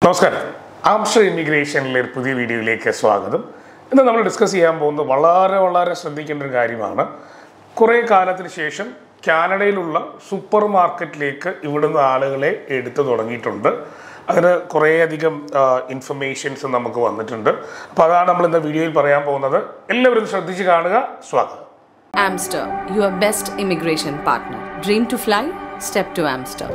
നമസ്കാരം ആംസ്റ്റർ ഇമിഗ്രേഷനിലെ ഒരു പുതിയ വീഡിയോയിലേക്ക് സ്വാഗതം ഇന്ന് നമ്മൾ ഡിസ്കസ് ചെയ്യാൻ പോകുന്നത് വളരെ വളരെ ശ്രദ്ധിക്കേണ്ട ഒരു കാര്യമാണ് കുറേ കാലത്തിന് ശേഷം കാനഡയിലുള്ള സൂപ്പർ മാർക്കറ്റിലേക്ക് ഇവിടുന്ന് ആളുകളെ എടുത്തു തുടങ്ങിയിട്ടുണ്ട് അതിന് കുറേയധികം ഇൻഫർമേഷൻസ് നമുക്ക് വന്നിട്ടുണ്ട് അപ്പോൾ അതാണ് നമ്മൾ ഇന്ന് വീഡിയോയിൽ പറയാൻ പോകുന്നത് എല്ലാവരും ശ്രദ്ധിച്ച് കാണുക സ്വാഗതം Amster, your best immigration partner. Dream to fly? Step to Amster.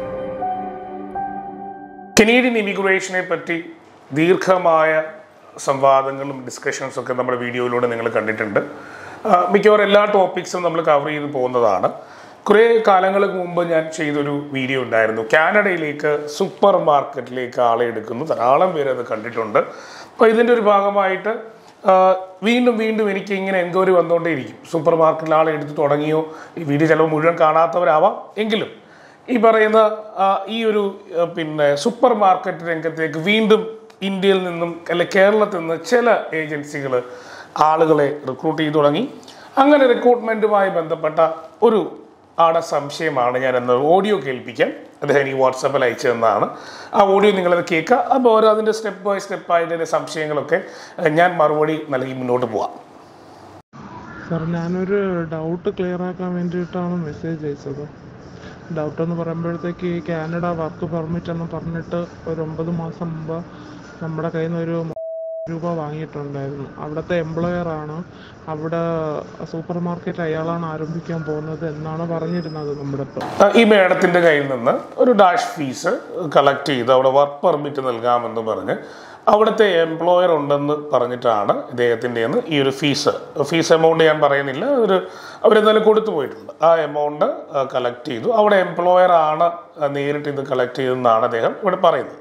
Canadian ഇമിഗ്രേഷനെ പറ്റി ദീർഘമായ സംവാദങ്ങളും ഡിസ്കഷൻസും ഒക്കെ നമ്മുടെ വീഡിയോയിലൂടെ നിങ്ങൾ കണ്ടിട്ടുണ്ട് ആ, മിക്കവാറും എല്ലാ ടോപ്പിക്സും നമ്മൾ കവർ ചെയ്ത് പോകുന്നതാണ് കുറേ കാലങ്ങൾക്ക് മുമ്പ് ഞാൻ ചെയ്തൊരു വീഡിയോ ഉണ്ടായിരുന്നു കാനഡയിലേക്ക് സൂപ്പർ മാർക്കറ്റിലേക്ക് ആളെ എടുക്കുന്നു ധാരാളം പേര് അത് കണ്ടിട്ടുണ്ട് അപ്പോൾ ഇതിൻ്റെ ഒരു ഭാഗമായിട്ട് ആ, വീണ്ടും വീണ്ടും എനിക്ക് ഇങ്ങനെ എൻക്വയറി വന്നുകൊണ്ടേയിരിക്കും സൂപ്പർ മാർക്കറ്റിൽ ആളെ എടുത്ത് തുടങ്ങിയോ ഈ വീഡിയോ ചിലപ്പോൾ മുഴുവൻ കാണാത്തവരാവാം എങ്കിലും ഈ പറയുന്ന ആ, ഈ ഒരു ആ, പിന്നെ സൂപ്പർ മാർക്കറ്റ് രംഗത്തേക്ക് വീണ്ടും ഇന്ത്യയിൽ നിന്നും അല്ലെ കേരളത്തിൽ നിന്ന് ചില ഏജൻസികൾ ആളുകളെ റിക്രൂട്ട് ചെയ്തു തുടങ്ങി അങ്ങനെ റിക്രൂട്ട്മെൻറ്റുമായി ബന്ധപ്പെട്ട ഒരു ആടെ സംശയമാണ് ഞാൻ എന്ന ഓഡിയോ കേൾപ്പിക്കാൻ അദ്ദേഹം എനിക്ക് വാട്സാപ്പിൽ അയച്ചു തന്നതാണ് ആ ഓഡിയോ നിങ്ങളത് കേൾക്കുക അപ്പോൾ ഓരോ അതിൻ്റെ സ്റ്റെപ്പ് ബൈ സ്റ്റെപ്പ് അതിൻ്റെ സംശയങ്ങളൊക്കെ ആ, ഞാൻ മറുപടി നൽകി മുന്നോട്ട് പോവാം സാർ ഞാനൊരു ഡൗട്ട് ക്ലിയർ ആക്കാൻ വേണ്ടിയിട്ടാണ് മെസ്സേജ് അയച്ചത് ഡൗട്ട് എന്ന് പറയുമ്പോഴത്തേക്ക് ഈ കാനഡ വർക്ക് പെർമിറ്റ് എന്ന് പറഞ്ഞിട്ട് ഒരു ഒമ്പത് മാസം മുമ്പ് നമ്മുടെ കയ്യിൽ നിന്ന് ഒരു മൂവായിരം രൂപ വാങ്ങിയിട്ടുണ്ടായിരുന്നു അവിടുത്തെ എംപ്ലോയർ ആണ് അവിടെ സൂപ്പർ മാർക്കറ്റ് അയാളാണ് ആരംഭിക്കാൻ പോകുന്നത് എന്നാണ് പറഞ്ഞിരുന്നത് നമ്മുടെ അടുത്ത് ആ, ഈ മേഡത്തിന്റെ കയ്യിൽ നിന്ന് ഒരു ഡാഷ് ഫീസ് കളക്ട് ചെയ്ത് അവിടെ വർക്ക് പെർമിറ്റ് നൽകാമെന്ന് പറഞ്ഞ് അവിടുത്തെ എംപ്ലോയർ ഉണ്ടെന്ന് പറഞ്ഞിട്ടാണ് ഇദ്ദേഹത്തിൻ്റെ ഈ ഒരു ഫീസ് ഫീസ് എമൗണ്ട് ഞാൻ പറയുന്നില്ല ഒരു അവരെന്തായാലും കൊടുത്തു പോയിട്ടുണ്ട് ആ എമൗണ്ട് കളക്ട് ചെയ്തു അവിടെ എംപ്ലോയർ ആണ് നേരിട്ട് ഇത് കളക്ട് ചെയ്തെന്നാണ് അദ്ദേഹം ഇവിടെ പറയുന്നത്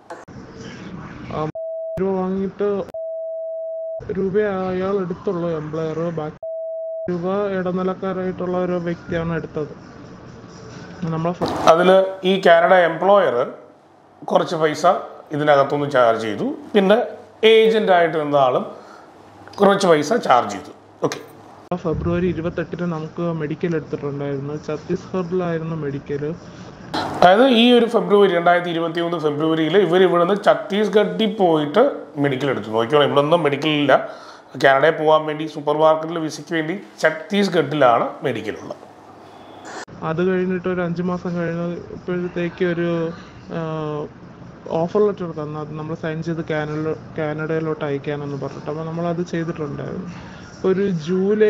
രൂപ വാങ്ങിയിട്ട് രൂപ അയാൾ എടുത്തുള്ളൂ എംപ്ലോയർ ബാക്കി രൂപ ഇടനിലക്കാരായിട്ടുള്ള ഒരു വ്യക്തിയാണ് എടുത്തത് നമ്മളെ അതിൽ ഈ കാനഡ എംപ്ലോയർ കുറച്ച് പൈസ ഇതിനകത്തുനിന്ന് ചാർജ് ചെയ്തു പിന്നെ ഏജൻ്റ് ആയിട്ട് നിന്ന ആളും കുറച്ച് പൈസ ചാർജ് ചെയ്തു ഓക്കെ ഫെബ്രുവരി ഇരുപത്തെട്ടിന് നമുക്ക് മെഡിക്കൽ എടുത്തിട്ടുണ്ടായിരുന്നു ഛത്തീസ്ഗഡിലായിരുന്നു മെഡിക്കൽ അതായത് ഈ ഒരു ഫെബ്രുവരി രണ്ടായിരത്തി ഇരുപത്തി മൂന്ന് ഫെബ്രുവരിയിൽ ഇവർ ഇവിടുന്ന് ഛത്തീസ്ഗഡിൽ പോയിട്ട് മെഡിക്കൽ എടുത്തു നോക്കിയോളാം ഇവിടെ ഒന്നും മെഡിക്കൽ ഇല്ല കാനഡയിൽ പോകാൻ വേണ്ടി സൂപ്പർ മാർക്കറ്റിൽ വിസിക്ക് വേണ്ടി ഛത്തീസ്ഗഡിലാണ് മെഡിക്കൽ ഉള്ളത് അത് കഴിഞ്ഞിട്ട് ഒരു അഞ്ച് മാസം കഴിഞ്ഞപ്പോഴത്തേക്ക് ഒരു ഓഫർ ലെറ്റർ തന്നു അത് നമ്മൾ സൈൻ ചെയ്ത് കാനഡ കാനഡയിലോട്ട് അയക്കാനെന്ന് പറഞ്ഞിട്ട് അപ്പോൾ നമ്മളത് ചെയ്തിട്ടുണ്ടായിരുന്നു ഒരു ജൂലൈ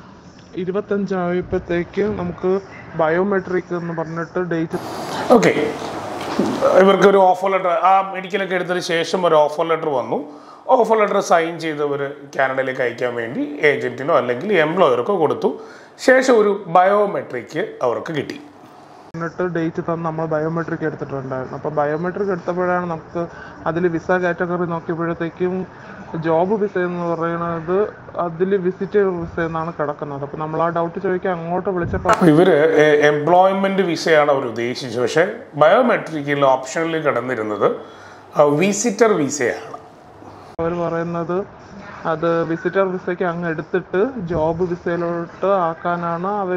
ഇരുപത്തഞ്ചായപ്പോഴത്തേക്ക് നമുക്ക് ബയോമെട്രിക് എന്ന് പറഞ്ഞിട്ട് ഡേറ്റ് ഓക്കെ ഇവർക്ക് ഒരു ഓഫർ ലെറ്റർ ആ മെഡിക്കലൊക്കെ എടുത്തതിന് ശേഷം ഒരു ഓഫർ ലെറ്റർ വന്നു ഓഫർ ലെറ്റർ സൈൻ ചെയ്തവർ കാനഡയിലേക്ക് അയക്കാൻ വേണ്ടി ഏജന്റിനോ അല്ലെങ്കിൽ എംപ്ലോയർക്കോ കൊടുത്തു ശേഷം ഒരു ബയോമെട്രിക് അവർക്ക് കിട്ടി എന്നിട്ട് ഡേറ്റ് തന്ന് നമ്മൾ ബയോമെട്രിക് എടുത്തിട്ടുണ്ടായിരുന്നു അപ്പോൾ ബയോമെട്രിക് എടുത്തപ്പോഴാണ് നമുക്ക് അതിൽ വിസ കാറ്റഗറി നോക്കിയപ്പോഴത്തേക്കും ജോബ് വിസ എന്ന് പറയുന്നത് അതിൽ വിസിറ്റ് വിസ എന്നാണ് കിടക്കുന്നത് അപ്പോൾ നമ്മൾ ആ ഡൗട്ട് ചോദിക്കാൻ അങ്ങോട്ട് വിളിച്ചപ്പോൾ ഇവര് എംപ്ലോയ്മെന്റ് വിസയാണ് അവർ ഉദ്ദേശിച്ചത് പക്ഷേ ബയോമെട്രിക്കിൽ ഓപ്ഷനിൽ കിടന്നിരുന്നത് വിസിറ്റർ വിസയാണ് അവർ പറയുന്നത് അത് വിസിറ്റർ വിസയ്ക്ക് അങ്ങ് എടുത്തിട്ട് ജോബ് വിസയിലോട്ട് ആക്കാനാണ് അവർ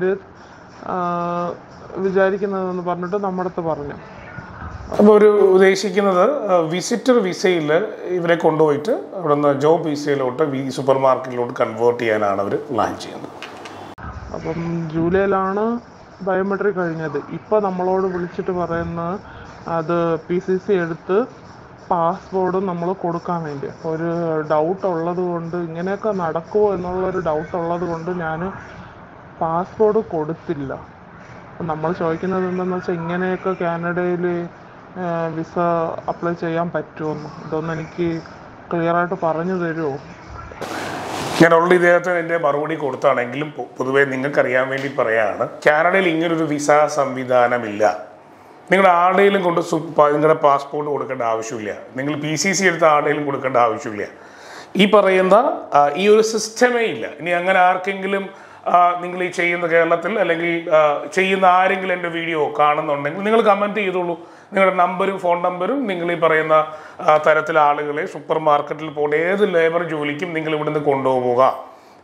വിചാരിക്കുന്നതെന്ന് പറഞ്ഞിട്ട് നമ്മുടെ അടുത്ത് പറഞ്ഞു അപ്പോൾ ഒരു ഉദ്ദേശിക്കുന്നത് വിസിറ്റർ വിസയിൽ ഇവരെ കൊണ്ടുപോയിട്ട് അവിടുന്ന് ജോബ് വിസയിലോട്ട് വി സൂപ്പർ മാർക്കറ്റിലോട്ട് കൺവേർട്ട് ചെയ്യാനാണ് അവർ പ്ലാൻ ചെയ്യുന്നത് അപ്പം ജൂലൈയിലാണ് ബയോമെട്രിക് കഴിഞ്ഞത് ഇപ്പോൾ നമ്മളോട് വിളിച്ചിട്ട് പറയുന്നത് അത് പി സി സി എടുത്ത് പാസ്പോർട്ട് നമ്മൾ കൊടുക്കാൻ വേണ്ടി അപ്പോൾ ഒരു ഡൗട്ട് ഉള്ളത് കൊണ്ട് ഇങ്ങനെയൊക്കെ നടക്കുമോ എന്നുള്ളൊരു ഡൗട്ട് ഉള്ളത് കൊണ്ട് ഞാൻ പാസ്പോർട്ട് കൊടുത്തില്ല അപ്പം നമ്മൾ ചോദിക്കുന്നത് എന്താണെന്ന് വെച്ചാൽ ഇങ്ങനെയൊക്കെ കാനഡയിൽ വിസ അപ്ലൈ ചെയ്യാൻ പറ്റുമോ ഇതൊന്ന് എനിക്ക് ക്ലിയർ ആയിട്ട് പറഞ്ഞു തരുമോ ഞാൻ ഓൾറെഡി ഇദ്ദേഹത്തിന് എൻ്റെ മറുപടി കൊടുത്താണെങ്കിലും പൊ- പൊതുവെ നിങ്ങൾക്ക് അറിയാൻ വേണ്ടി പറയാണ് കാനഡയിൽ ഇങ്ങനൊരു വിസ സംവിധാനമില്ല നിങ്ങൾ ആരുടെയിലും കൊണ്ട് സു- പ- നിങ്ങളുടെ പാസ്പോർട്ട് കൊടുക്കേണ്ട ആവശ്യമില്ല നിങ്ങൾ പി സി സി എടുത്ത ആരുടെയിലും കൊടുക്കേണ്ട ആവശ്യമില്ല ഈ പറയുന്ന ആ, ഈ ഒരു സിസ്റ്റമേ ഇല്ല ഇനി അങ്ങനെ ആർക്കെങ്കിലും ആ, നിങ്ങൾ ഈ ചെയ്യുന്ന കേരളത്തിൽ അല്ലെങ്കിൽ ആ, ചെയ്യുന്ന ആരെങ്കിലും എൻ്റെ വീഡിയോ കാണുന്നുണ്ടെങ്കിൽ നിങ്ങൾ കമൻറ്റ് ചെയ്തോളൂ നിങ്ങളുടെ നമ്പരും ഫോൺ നമ്പരും നിങ്ങൾ ഈ പറയുന്ന ആ, തരത്തിലെ ആളുകളെ സൂപ്പർ മാർക്കറ്റിൽ പോകുന്ന ഏത് ലേബർ ജോലിക്കും നിങ്ങൾ ഇവിടുന്ന് കൊണ്ടുപോവുക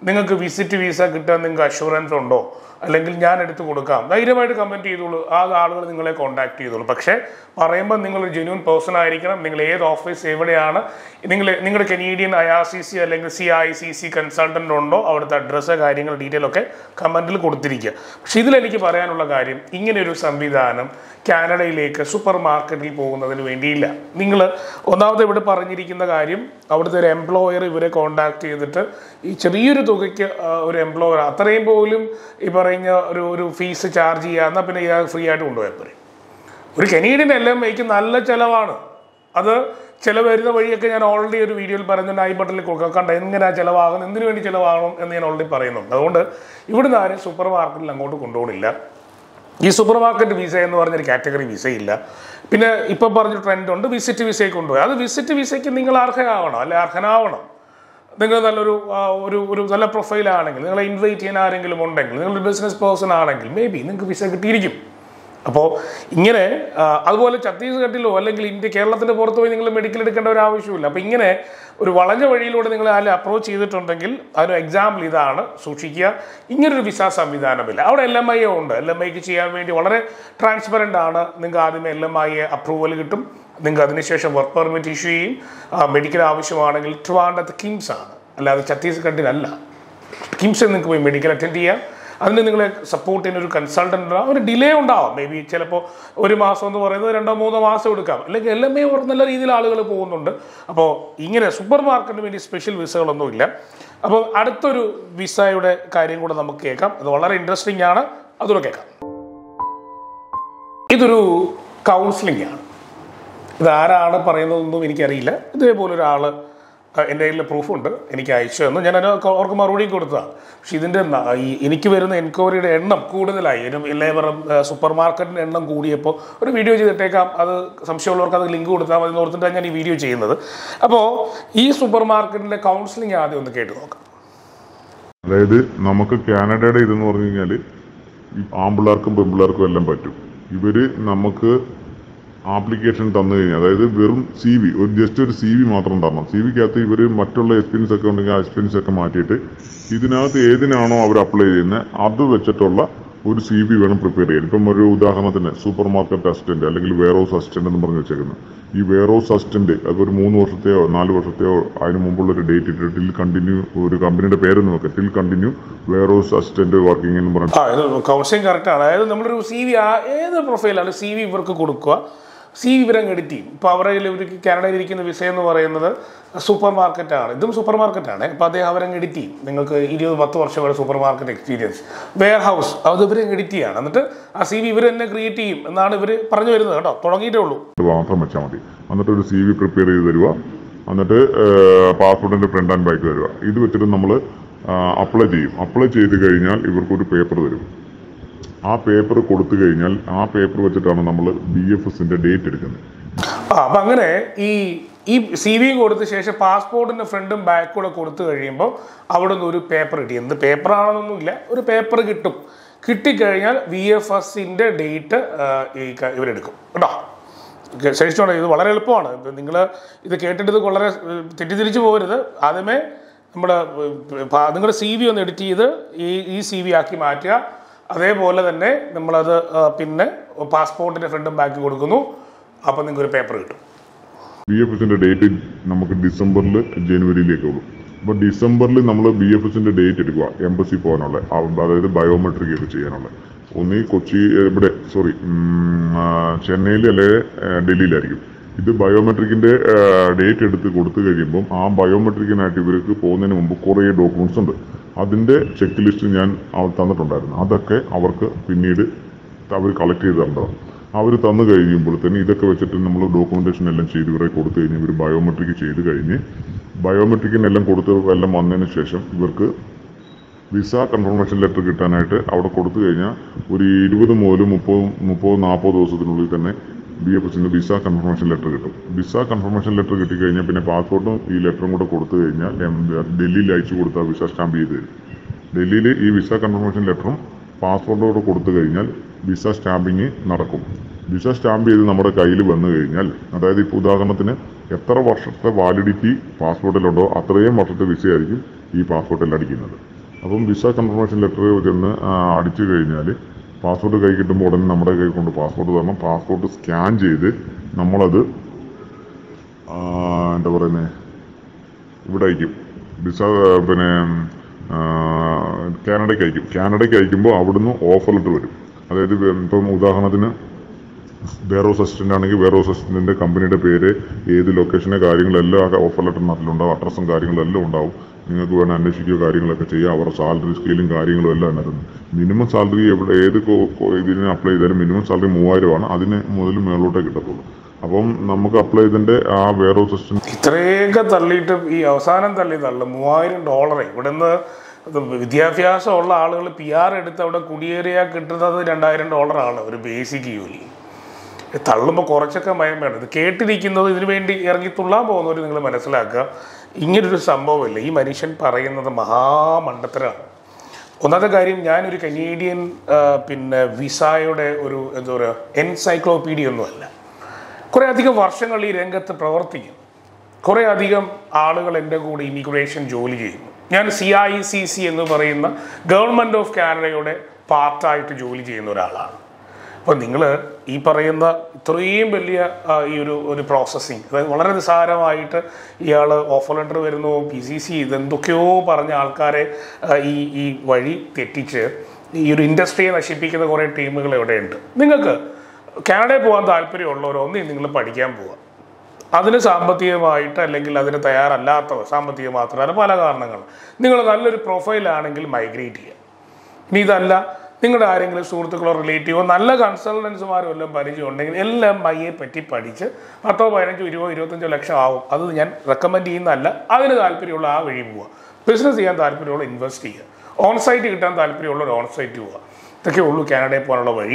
നിങ്ങൾക്ക് വിസിറ്റ് വിസ കിട്ടാൻ നിങ്ങൾക്ക് അഷുറൻസ് ഉണ്ടോ അല്ലെങ്കിൽ ഞാൻ എടുത്ത് കൊടുക്കാം ധൈര്യമായിട്ട് കമൻറ്റ് ചെയ്തോളൂ ആ ആളുകൾ നിങ്ങളെ കോൺടാക്ട് ചെയ്തോളൂ പക്ഷേ പറയുമ്പോൾ നിങ്ങൾ ഒരു ജെന്യൂൻ പേഴ്സൺ ആയിരിക്കണം നിങ്ങൾ ഏത് ഓഫീസ് എവിടെയാണ് നിങ്ങൾ നിങ്ങളുടെ Canadian I R C C അല്ലെങ്കിൽ C I C C consultant ഉണ്ടോ അവിടുത്തെ അഡ്രസ്സ് കാര്യങ്ങൾ ഡീറ്റെയിൽ ഒക്കെ കമൻറ്റിൽ കൊടുത്തിരിക്കുക പക്ഷെ ഇതിലെനിക്ക് പറയാനുള്ള കാര്യം ഇങ്ങനെ ഒരു സംവിധാനം കാനഡയിലേക്ക് സൂപ്പർ മാർക്കറ്റിൽ പോകുന്നതിന് വേണ്ടിയില്ല നിങ്ങൾ ഒന്നാമത് ഇവിടെ പറഞ്ഞിരിക്കുന്ന കാര്യം അവിടുത്തെ ഒരു എംപ്ലോയർ ഇവരെ കോണ്ടാക്ട് ചെയ്തിട്ട് ഈ ചെറിയൊരു തുകയ്ക്ക് ആ, ഒരു എംപ്ലോയർ അത്രയും പോലും ഈ പറഞ്ഞ ഒരു ഒരു ഫീസ് ചാർജ് ചെയ്യുക എന്നാൽ പിന്നെ ഇയാൾ ഫ്രീ ആയിട്ട് കൊണ്ടുപോയാൽ പോരെ ഒരു കനീഡിയൻ എൽ എം ഐക്ക് നല്ല ചിലവാണ് അത് ചിലവ് വരുന്ന വഴിയൊക്കെ ഞാൻ ഓൾറെഡി ഒരു വീഡിയോയിൽ പറയുന്നുണ്ട് ഐ ബട്ടണിൽ കൊടുക്കാം കണ്ട എങ്ങനെയാണ് ചിലവാകുന്നത് എന്തിനു വേണ്ടി ചിലവാകണം എന്ന് ഞാൻ ഓൾറെഡി പറയുന്നുണ്ട് അതുകൊണ്ട് ഇവിടുന്ന് ആരും സൂപ്പർ മാർക്കറ്റിൽ അങ്ങോട്ട് കൊണ്ടുപോകണില്ല ഈ സൂപ്പർ മാർക്കറ്റ് വിസ എന്ന് പറഞ്ഞൊരു കാറ്റഗറി വിസയില്ല പിന്നെ ഇപ്പം പറഞ്ഞ ട്രെൻഡ് ഉണ്ട് വിസിറ്റ് വിസയ്ക്ക് കൊണ്ടുപോയി അത് വിസിറ്റ് വിസയ്ക്ക് നിങ്ങൾ അർഹയാവണം അല്ലെ അർഹനാവണം നിങ്ങൾ നല്ലൊരു ആ, ഒരു ഒരു നല്ല പ്രൊഫൈലാണെങ്കിൽ നിങ്ങളെ ഇൻവൈറ്റ് ചെയ്യാൻ ആരെങ്കിലും ഉണ്ടെങ്കിൽ നിങ്ങളൊരു ബിസിനസ് പേഴ്സൺ ആണെങ്കിൽ മേ ബി നിങ്ങൾക്ക് വിസ കിട്ടിയിരിക്കും അപ്പോൾ ഇങ്ങനെ ആ, അതുപോലെ ഛത്തീസ്ഗഡിലോ അല്ലെങ്കിൽ ഇന്ത്യ കേരളത്തിൻ്റെ പുറത്ത് പോയി നിങ്ങൾ മെഡിക്കൽ എടുക്കേണ്ട ഒരു ആവശ്യമില്ല അപ്പോൾ ഇങ്ങനെ ഒരു വളഞ്ഞ വഴിയിലൂടെ നിങ്ങൾ അതിൽ അപ്രോച്ച് ചെയ്തിട്ടുണ്ടെങ്കിൽ അതിന് എക്സാമ്പിൾ ഇതാണ് സൂക്ഷിക്കുക ഇങ്ങനൊരു വിസ സംവിധാനമില്ല അവിടെ എൽ എം ഐ ഉണ്ട് എൽ എം ഐക്ക് ചെയ്യാൻ വേണ്ടി വളരെ ട്രാൻസ്പെറൻ്റ് ആണ് നിങ്ങൾക്ക് ആദ്യമേ എൽ എം ഐ അപ്രൂവൽ കിട്ടും നിങ്ങൾക്ക് അതിനുശേഷം വർക്ക് പെർമിറ്റ് ഇഷ്യൂ ചെയ്യും മെഡിക്കൽ ആവശ്യമാണെങ്കിൽ ട്രിവാൻഡത്ത് കിംസ് ആണ് അല്ലാതെ ഛത്തീസ്ഗഡിലല്ല കിംസിൽ നിങ്ങൾക്ക് പോയി മെഡിക്കൽ അറ്റൻഡ് ചെയ്യാം അതിന് നിങ്ങളെ സപ്പോർട്ട് ചെയ്യുന്ന ഒരു കൺസൾട്ടൻ്റ് ഉണ്ടാവും ഒരു ഡിലേ ഉണ്ടാവും മേ ബി ചിലപ്പോൾ ഒരു മാസം എന്ന് പറയുന്നത് രണ്ടോ മൂന്നോ മാസം എടുക്കാം അല്ലെങ്കിൽ എല്ലാം നല്ല രീതിയിൽ ആളുകൾ പോകുന്നുണ്ട് അപ്പോൾ ഇങ്ങനെ സൂപ്പർ മാർക്കറ്റിന് വേണ്ടി സ്പെഷ്യൽ വിസകളൊന്നുമില്ല അപ്പോൾ അടുത്തൊരു വിസയുടെ കാര്യം കൂടെ നമുക്ക് കേൾക്കാം അത് വളരെ ഇൻട്രസ്റ്റിംഗ് ആണ് അതുകൂടെ കേൾക്കാം ഇതൊരു കൗൺസിലിംഗ് ആണ് ഇതാരാണ് പറയുന്നതെന്നും എനിക്കറിയില്ല ഇതേപോലെ ഒരാൾ എൻ്റെ കയ്യിൽ പ്രൂഫുണ്ട് എനിക്ക് അയച്ചു തന്നു ഞാൻ അതിന് അവർക്ക് മറുപടി കൊടുത്തതാണ് പക്ഷെ ഇതിൻ്റെ ന- ഈ എനിക്ക് വരുന്ന എൻക്വയറിയുടെ എണ്ണം കൂടുതലായി എല്ലാവരും സൂപ്പർ മാർക്കറ്റിൻ്റെ എണ്ണം കൂടിയപ്പോൾ ഒരു വീഡിയോ ചെയ്തിട്ടേക്കാം അത് സംശയമുള്ളവർക്ക് അത് ലിങ്ക് കൊടുത്താൽ മതി എന്ന് ഓർത്തിട്ടാണ് ഞാൻ ഈ വീഡിയോ ചെയ്യുന്നത് അപ്പോൾ ഈ സൂപ്പർ മാർക്കറ്റിൻ്റെ കൗൺസിലിംഗ് ആദ്യം ഒന്ന് കേട്ട് നോക്കാം അതായത് നമുക്ക് കാനഡയുടെ ഇതെന്ന് പറഞ്ഞു കഴിഞ്ഞാൽ ഈ ആമ്പിള്ളേർക്കും പെമ്പിള്ളേർക്കും എല്ലാം പറ്റും ഇവര് നമുക്ക് ആപ്ലിക്കേഷൻ തന്നു കഴിഞ്ഞാൽ അതായത് വെറും സി വി ഒരു ജസ്റ്റ് ഒരു സി വി മാത്രം തരണം സി വിക്കകത്ത് ഇവർ മറ്റുള്ള എക്സ്പീരിയൻസ് ഒക്കെ ഉണ്ടെങ്കിൽ ആ എക്സ്പീരിയൻസ് ഒക്കെ മാറ്റിയിട്ട് ഇതിനകത്ത് ഏതിനാണോ അവർ അപ്ലൈ ചെയ്യുന്നത് അത് വെച്ചിട്ടുള്ള ഒരു സി വി വേണം പ്രിപ്പയർ ചെയ്യാൻ ഇപ്പം ഒരു ഉദാഹരണത്തിന് സൂപ്പർ മാർക്കറ്റ് അസിസ്റ്റന്റ് അല്ലെങ്കിൽ വെയർ ഹൗസ് അസിസ്റ്റന്റ് എന്ന് പറഞ്ഞു വെച്ചേക്കുന്നത് ഈ വെയർ ഹൗസ് അസിസ്റ്റന്റ് അത് ഒരു മൂന്ന് വർഷത്തെയോ നാല് വർഷത്തെയോ അതിന് മുമ്പുള്ള ഒരു ഡേറ്റ് ഇട്ടിട്ട് ടിൽ കണ്ടിന്യൂ ഒരു കമ്പനിയുടെ പേരൊന്നും നോക്കാം till continue warehouse assistant working എന്ന് പറഞ്ഞു ആ ഇത് കൗൺസിലിംഗ് കറക്റ്റാണ് അതായത് നമ്മളൊരു സി വി ഏത് പ്രൊഫൈലാണ് സി വി ഇവർക്ക് കൊടുക്കുക സി വി ഇവരങ്ങ് എഡിറ്റ് ചെയ്യും ഇപ്പോൾ അവരെ ഇവർക്ക് കാനഡയിൽ ഇരിക്കുന്ന വിസ എന്ന് പറയുന്നത് സൂപ്പർ മാർക്കറ്റാണ് ഇതും സൂപ്പർ മാർക്കറ്റാണ് അപ്പോൾ അദ്ദേഹം അവരങ്ങ് എഡിറ്റ് ചെയ്യും നിങ്ങൾക്ക് ഇരുപത് പത്ത് വർഷം വരെ supermarket experience warehouse അത് ഇവർ എഡിറ്റ് ചെയ്യാണ് എന്നിട്ട് ആ സി വി ഇവർ തന്നെ ക്രിയേറ്റ് ചെയ്യും എന്നാണ് ഇവർ പറഞ്ഞു വരുന്നത് കേട്ടോ തുടങ്ങിയിട്ടേ ഉള്ളൂ മാത്രം വെച്ചാൽ മതി എന്നിട്ട് ഒരു സി വി പ്രിപ്പയർ ചെയ്ത് തരിക എന്നിട്ട് പാസ്പോർട്ടിന്റെ ഫ്രണ്ട് ആൻഡ് ബാക്ക് തരിക ഇത് വെച്ചിട്ട് നമ്മൾ അപ്ലൈ ചെയ്യും അപ്ലൈ ചെയ്ത് കഴിഞ്ഞാൽ ഇവർക്കൊരു പേപ്പർ തരും ആ പേപ്പർ കൊടുത്തു കഴിഞ്ഞാൽ ആ പേപ്പർ വെച്ചിട്ടാണ് നമ്മൾ ബി എഫ് എസിന്റെ ഡേറ്റ് എടുക്കുന്നത് ആ അപ്പം അങ്ങനെ ഈ ഈ സി വി കൊടുത്ത ശേഷം പാസ്പോർട്ടിന്റെ ഫ്രണ്ടും ബാക്കും കൂടെ കൊടുത്തു കഴിയുമ്പോൾ അവിടെ നിന്ന് ഒരു പേപ്പർ കിട്ടി എന്ത് പേപ്പർ ആണെന്നൊന്നുമില്ല ഒരു പേപ്പർ കിട്ടും കിട്ടിക്കഴിഞ്ഞാൽ വി എഫ് എസിന്റെ ഡേറ്റ് ഈ ക- ഇവരെടുക്കും കേട്ടോ ശരിച്ചോണം ഇത് വളരെ എളുപ്പമാണ് നിങ്ങൾ ഇത് കേട്ടിട്ട് ഇത് വളരെ ഏഹ്, തെറ്റിദ്ധരിച്ചു പോകരുത് ആദ്യമേ നമ്മുടെ നിങ്ങളുടെ സി വി ഒന്ന് എഡിറ്റ് ചെയ്ത് ഈ ഈ സി വി ആക്കി മാറ്റുക അതേപോലെ തന്നെ നമ്മളത് ആ, പിന്നെ പാസ്പോർട്ടിന്റെ ഫ്രണ്ടും ബാക്കും കൊടുക്കുന്നു അപ്പം നിങ്ങൾക്ക് ഒരു പേപ്പർ കിട്ടും ബി എഫ് എസിന്റെ ഡേറ്റ് നമുക്ക് ഡിസംബറിൽ ജനുവരിയിലേക്ക് ഉള്ളൂ അപ്പോൾ ഡിസംബറിൽ നമ്മൾ ബി എഫ് എസിന്റെ ഡേറ്റ് എടുക്കുക എംബസി പോകാനുള്ള ആ- അതായത് ബയോമെട്രിക് ഒക്കെ ചെയ്യാനുള്ള ഒന്നീ കൊച്ചി ഏ, ഇവിടെ സോറി ചെന്നൈയിൽ അല്ലെങ്കിൽ ഡൽഹിയിലായിരിക്കും ഇത് ബയോമെട്രിക്കിന്റെ ഡേറ്റ് എടുത്ത് കൊടുത്തു കഴിയുമ്പം ആ ബയോമെട്രിക്കിനായിട്ട് ഇവർക്ക് പോകുന്നതിന് മുമ്പ് കുറേ ഡോക്യുമെന്റ്സ് ഉണ്ട് അതിന്റെ ചെക്ക് ലിസ്റ്റ് ഞാൻ അവർ തന്നിട്ടുണ്ടായിരുന്നു അതൊക്കെ അവർക്ക് പിന്നീട് അവർ കളക്ട് ചെയ്ത് തരേണ്ടതാണ് അവർ തന്നു കഴിയുമ്പോഴത്തേന് ഇതൊക്കെ വെച്ചിട്ട് നമ്മൾ ഡോക്യുമെന്റേഷൻ എല്ലാം ചെയ്ത് ഇവരെ കൊടുത്തു കഴിഞ്ഞ് ഇവർ ബയോമെട്രിക് ചെയ്ത് കഴിഞ്ഞ് ബയോമെട്രിക്കിനെല്ലാം കൊടുത്ത് എല്ലാം വന്നതിന് ശേഷം ഇവർക്ക് വിസ കൺഫർമേഷൻ ലെറ്റർ കിട്ടാനായിട്ട് അവിടെ കൊടുത്തു കഴിഞ്ഞാൽ ഒരു ഇരുപത് മുതൽ മുപ്പത് മുപ്പത് നാൽപ്പത് ദിവസത്തിനുള്ളിൽ തന്നെ ബി എഫ് എസിന്റെ വിസ കൺഫർമേഷൻ ലെറ്റർ കിട്ടും വിസ കൺഫർമേഷൻ ലെറ്റർ കിട്ടിക്കഴിഞ്ഞാൽ പിന്നെ പാസ്പോർട്ടും ഈ ലെറ്ററും കൂടെ കൊടുത്തു കഴിഞ്ഞാൽ എം, ഡൽഹിയിൽ അയച്ചു കൊടുത്താൽ വിസ സ്റ്റാമ്പ് ചെയ്ത് തരും ഡൽഹിയിൽ ഈ വിസ കൺഫർമേഷൻ ലെറ്ററും പാസ്പോർട്ടും കൂടെ കൊടുത്തു കഴിഞ്ഞാൽ വിസ സ്റ്റാമ്പിങ് നടക്കും വിസ സ്റ്റാമ്പ് ചെയ്ത് നമ്മുടെ കയ്യിൽ വന്നു കഴിഞ്ഞാൽ അതായത് ഇപ്പോൾ ഉദാഹരണത്തിന് എത്ര വർഷത്തെ വാലിഡിറ്റി പാസ്പോർട്ടിലുണ്ടോ അത്രയും വർഷത്തെ വിസ ആയിരിക്കും ഈ പാസ്പോർട്ടിൽ അടിക്കുന്നത് അപ്പം വിസ കൺഫർമേഷൻ ലെറ്റർ ചെന്ന് ആ, അടിച്ചു കഴിഞ്ഞാൽ പാസ്പോർട്ട് കൈ കിട്ടുമ്പോൾ ഉടനെ നമ്മുടെ കൈ കൊണ്ട് പാസ്പോർട്ട് തരണം പാസ്പോർട്ട് സ്കാൻ ചെയ്ത് നമ്മളത് ആ, എന്താ പറയുന്നത് ഇവിടെ അയക്കും വിസ പിന്നെ ആ, കാനഡയ്ക്ക് അയക്കും കാനഡയ്ക്ക് അയക്കുമ്പോൾ അവിടുന്ന് ഓഫർ ലെറ്റർ വരും അതായത് ഇപ്പം ഉദാഹരണത്തിന് വേറോസ് അസിസ്റ്റന്റ് ആണെങ്കിൽ വേറോസ് അസിസ്റ്റന്റിന്റെ കമ്പനിയുടെ പേര് ഏത് ലൊക്കേഷനെ കാര്യങ്ങളെല്ലാം ആ ഓഫർ ലെറ്ററിനകത്തിലുണ്ടാവും അഡ്രസ്സും കാര്യങ്ങളും എല്ലാം ഉണ്ടാവും നിങ്ങൾക്ക് വേണം അന്വേഷിക്കുകയോ കാര്യങ്ങളൊക്കെ ചെയ്യാം അവരുടെ സാലറി സ്കെയിലും കാര്യങ്ങളും എല്ലാം അതിനകത്തുണ്ട് മിനിമം സാലറി എവിടെ ഏത് കോ- കോ- ഇതിന് അപ്ലൈ ചെയ്താലും മിനിമം സാലറി മൂവായിരമാണ് അതിന് മുതൽ മേളോട്ടേ കിട്ടത്തുള്ളൂ അപ്പം നമുക്ക് അപ്ലൈ ചെയ്തതിന്റെ ആ വേറോസ് അസിസ്റ്റന്റ് ഇത്രയൊക്കെ തള്ളിയിട്ട് ഈ അവസാനം തള്ളി തള്ളു മൂവായിരം ഡോളർ ഇവിടുന്ന് ഇത് വിദ്യാഭ്യാസമുള്ള ആളുകൾ പി ആർ എടുത്ത് അവിടെ കുടിയേറിയാൽ കിട്ടുന്നത് രണ്ടായിരം ഡോളറാണ് ഒരു ബേസിക് ജോലി ഇത് തള്ളുമ്പോൾ കുറച്ചൊക്കെ മയം വേണം ഇത് കേട്ടിരിക്കുന്നത് ഇതിനു വേണ്ടി ഇറങ്ങി തുള്ളാൻ പോകുന്നവർ നിങ്ങൾ മനസ്സിലാക്കുക ഇങ്ങനൊരു സംഭവമില്ല ഈ മനുഷ്യൻ പറയുന്നത് മഹാമണ്ഡത്തരാണ് ഒന്നാമത്തെ കാര്യം ഞാനൊരു കനേഡിയൻ ആ, പിന്നെ വിസായുടെ ഒരു എന്താ പറയുക എൻസൈക്ലോപീഡിയ ഒന്നുമല്ല കുറേ അധികം വർഷങ്ങൾ ഈ രംഗത്ത് പ്രവർത്തിക്കും കുറേ അധികം ആളുകൾ എൻ്റെ കൂടെ ഇമിഗ്രേഷൻ ജോലി ചെയ്യുന്നു ഞാൻ സി ഐ സി സി എന്ന് പറയുന്ന ഗവൺമെൻറ് ഓഫ് കാനഡയുടെ പാർട്ടായിട്ട് ജോലി ചെയ്യുന്ന ഒരാളാണ് അപ്പോൾ നിങ്ങൾ ഈ പറയുന്ന ഇത്രയും വലിയ ആ, ഈ ഒരു ഒരു പ്രോസസ്സിങ് അതായത് വളരെ നിസ്സാരമായിട്ട് ഇയാൾ ഓഫർ ലെറ്റർ വരുന്നു പി സി സി ഇതെന്തൊക്കെയോ പറഞ്ഞ ആൾക്കാരെ ആ, ഈ ഈ വഴി തെറ്റിച്ച് ഈ ഒരു ഇൻഡസ്ട്രിയെ നശിപ്പിക്കുന്ന കുറേ ടീമുകൾ ഇവിടെയുണ്ട് നിങ്ങൾക്ക് കാനഡയിൽ പോകാൻ താല്പര്യമുള്ളവരോ ഒന്നും നിങ്ങൾ പഠിക്കാൻ പോവുക അതിന് സാമ്പത്തികമായിട്ട് അല്ലെങ്കിൽ അതിന് തയ്യാറല്ലാത്തവർ സാമ്പത്തികം മാത്രമല്ല പല കാരണങ്ങൾ നിങ്ങൾ നല്ലൊരു പ്രൊഫൈലാണെങ്കിൽ മൈഗ്രേറ്റ് ചെയ്യുക ഇനി ഇതല്ല നിങ്ങളുടെ ആരെങ്കിലും സുഹൃത്തുക്കളോ റിലേറ്റീവോ നല്ല കൺസൾട്ടൻസുമാരോ എല്ലാം പരിചയം ഉണ്ടെങ്കിൽ എല്ലാം മയ്യെ പറ്റി പഠിച്ച് പത്തോ പതിനഞ്ചോ ഇരുപതോ ഇരുപത്തഞ്ചോ ലക്ഷം ആവും അത് ഞാൻ റെക്കമെൻഡ് ചെയ്യുന്നതല്ല അതിന് താല്പര്യമുള്ള ആ വഴി പോവുക ബിസിനസ് ചെയ്യാൻ താല്പര്യമുള്ള ഇൻവെസ്റ്റ് ചെയ്യുക ഓൺ സൈറ്റ് കിട്ടാൻ താല്പര്യമുള്ള ഒരു ഓൺ സൈറ്റ് പോവുക ഇതൊക്കെ ഉള്ളൂ കാനഡയിൽ പോകാനുള്ള വഴി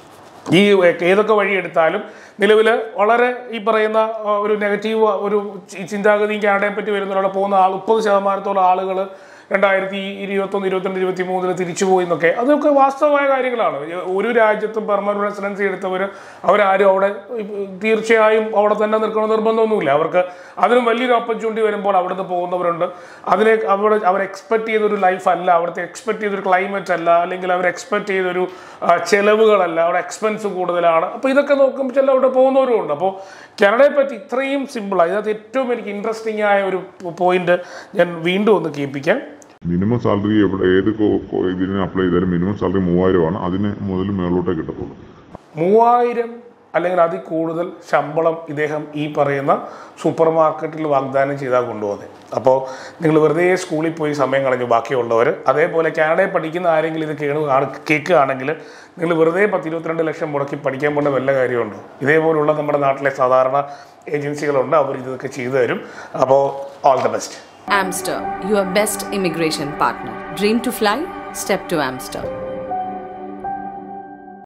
ഈ ഏതൊക്കെ വഴി എടുത്താലും നിലവിൽ വളരെ ഈ പറയുന്ന ആ, ഒരു നെഗറ്റീവ് ഒരു ചി- ചിന്താഗതിയും കാനഡയെ പറ്റി വരുന്നവരുടെ പോകുന്ന ആൾ മുപ്പത് ശതമാനത്തോളം ആളുകൾ രണ്ടായിരത്തി ഇരുപത്തൊന്ന് ഇരുപത്തിരണ്ട് ഇരുപത്തി മൂന്നിൽ തിരിച്ചു പോയി എന്നൊക്കെ അതൊക്കെ വാസ്തവമായ കാര്യങ്ങളാണ് ഒരു രാജ്യത്തും പെർമനന്റ് റെസിഡൻസി എടുത്തവർ അവരാരും അവിടെ തീർച്ചയായും അവിടെ തന്നെ നിൽക്കണം നിർബന്ധമൊന്നുമില്ല അവർക്ക് അതിനും വലിയൊരു ഓപ്പർച്യൂണിറ്റി വരുമ്പോൾ അവിടുന്ന് പോകുന്നവരുണ്ട് അതിനെ അവിടെ അവർ എക്സ്പെക്ട് ചെയ്തൊരു ലൈഫ് അല്ല അവിടുത്തെ എക്സ്പെക്ട് ചെയ്തൊരു ക്ലൈമറ്റ് അല്ല അല്ലെങ്കിൽ അവർ എക്സ്പെക്ട് ചെയ്തൊരു ആ, ചെലവുകളല്ല അവിടെ എക്സ്പെൻസ് കൂടുതലാണ് അപ്പോൾ ഇതൊക്കെ നോക്കുമ്പോൾ ചില അവിടെ പോകുന്നവരും ഉണ്ട് അപ്പോൾ കാനഡയെ പറ്റി ഇത്രയും സിമ്പിളാണ് ഇതിനകത്ത് ഏറ്റവും എനിക്ക് ഇൻട്രസ്റ്റിംഗ് ആയ ഒരു പോയിന്റ് ഞാൻ വീണ്ടും ഒന്ന് കേൾപ്പിക്കാം മിനിമം സാലറി എവിടെ ഏത് കോ- കോ- ഇതിന് അപ്ലൈ ചെയ്താലും മിനിമം സാലറി മൂവായിരമാണ് അതിന് മുതൽ മേളോട്ടേ കിട്ടത്തുള്ളൂ മൂവായിരം അല്ലെങ്കിൽ അതിൽ കൂടുതൽ ശമ്പളം ഇദ്ദേഹം ഈ പറയുന്ന സൂപ്പർ മാർക്കറ്റിൽ വാഗ്ദാനം ചെയ്താൽ കൊണ്ടുപോകുന്നത് അപ്പോൾ നിങ്ങൾ വെറുതെ സ്കൂളിൽ പോയി സമയം കളഞ്ഞു ബാക്കിയുള്ളവർ അതേപോലെ കാനഡയിൽ പഠിക്കുന്ന ആരെങ്കിലും ഇത് കേണു കേൾക്കുകയാണെങ്കിൽ നിങ്ങൾ വെറുതെ പത്ത് ഇരുപത്തിരണ്ട് ലക്ഷം മുടക്കി പഠിക്കാൻ പോകേണ്ട വല്ല കാര്യമുണ്ടോ ഇതേപോലുള്ള നമ്മുടെ നാട്ടിലെ സാധാരണ ഏജൻസികളുണ്ട് അവർ ഇതൊക്കെ ചെയ്തു തരും അപ്പോൾ all the best Amster, your best immigration partner. Dream to fly? Step to Amster.